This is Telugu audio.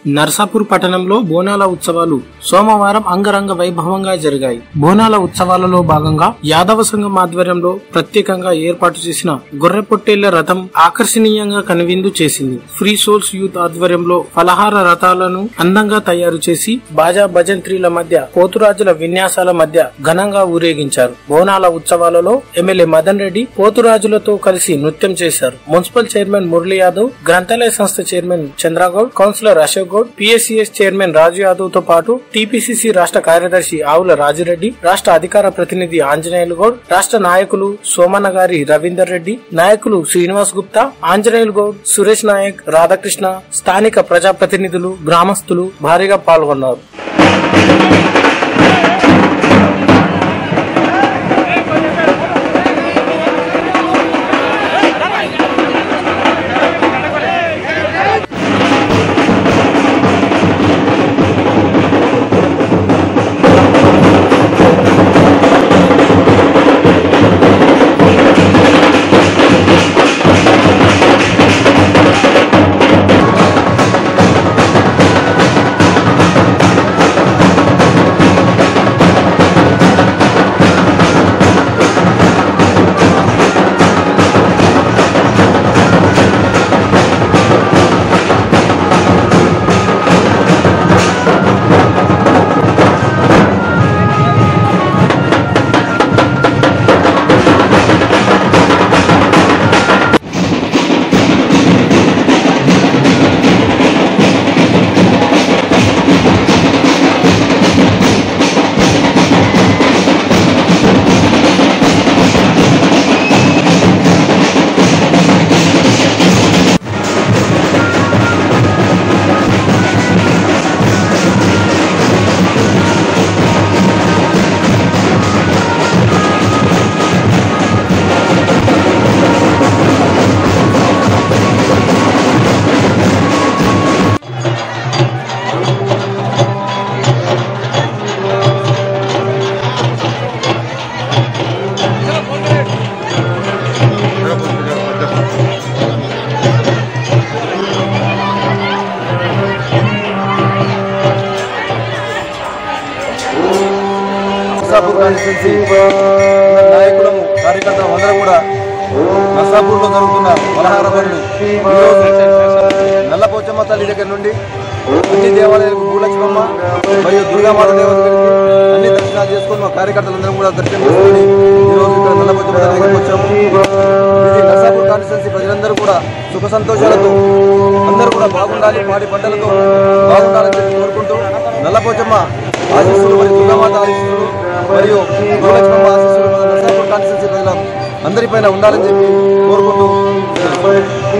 నర్సాపూర్ పట్టణంలో బోనాల ఉత్సవాలు సోమవారం అంగరంగ వైభవంగా జరిగాయి బోనాల ఉత్సవాలలో భాగంగా యాదవ సంఘం ఆధ్వర్యంలో ప్రత్యేకంగా ఏర్పాటు చేసిన గొర్రె పొట్టేళ్ల రథం ఆకర్షణీయంగా కనువిందు చేసింది ఫ్రీ సోల్స్ యూత్ ఆధ్వర్యంలో ఫలహార రథాలను అందంగా తయారు చేసి బాజా భజంత్రీల మధ్య పోతురాజుల విన్యాసాల మధ్య ఘనంగా ఊరేగించారు బోనాల ఉత్సవాలలో ఎమ్మెల్యే మదన్ రెడ్డి పోతురాజులతో కలిసి నృత్యం చేశారు మున్సిపల్ చైర్మన్ మురళీ యాదవ్ గ్రంథాలయ సంస్థ chairman Chandragoud councillor Ashok Goud PSCS chairman Raju Yadav తో పాటు టీపీసీసీ రాష్ట్ర కార్యదర్శి ఆవుల రాజిరెడ్డి రాష్ట్ర అధికార ప్రతినిధి ఆంజనేయులు గౌడ్ రాష్ట్ర నాయకులు సోమన్న గారి రవీందర్ రెడ్డి నాయకులు శ్రీనివాస్ గుప్తా ఆంజనేయులు గౌడ్ సురేష్ నాయక్ రాధాకృష్ణ స్థానిక ప్రజాప్రతినిధులు గ్రామస్తులు భారీగా పాల్గొన్నారు నర్సాపూర్ కాన్స్టిట్యున్సీ నాయకులము కార్యకర్తలు అందరం కూడా నర్సాపూర్లో జరుగుతున్న పలహార బండ్లు నల్లపోచమ్మ తల్లి దగ్గర నుండి అన్ని దేవాలయాలకు భూలక్ష్మమ్మ మరియు దుర్గామాత దేవత దగ్గరికి అన్ని దర్శనాలు చేసుకొని మా కార్యకర్తలందరం కూడా దర్శనం చేసుకొని ఈరోజు ఇక్కడ నల్లపోచమ్మ తల్లి దగ్గరికి వచ్చాము ఇది నర్సాపూర్ కాన్స్టిట్యున్సీ ప్రజలందరూ కూడా సుఖ సంతోషాలతో అందరూ కూడా బాగుండాలి పాడి పంటలతో బాగుండాలని చెప్పి కోరుకుంటూ నల్లపోచమ్మ ఆశీస్సులు మరియు దుర్గామాత ఆశీస్సులు మరియు గోలక్ష్మమ్మ ఆశీస్సులు మన నర్సాపూర్ కాన్స్టిట్యున్సీ ప్రజల అందరిపైన ఉండాలని చెప్పి కోరుకుంటూ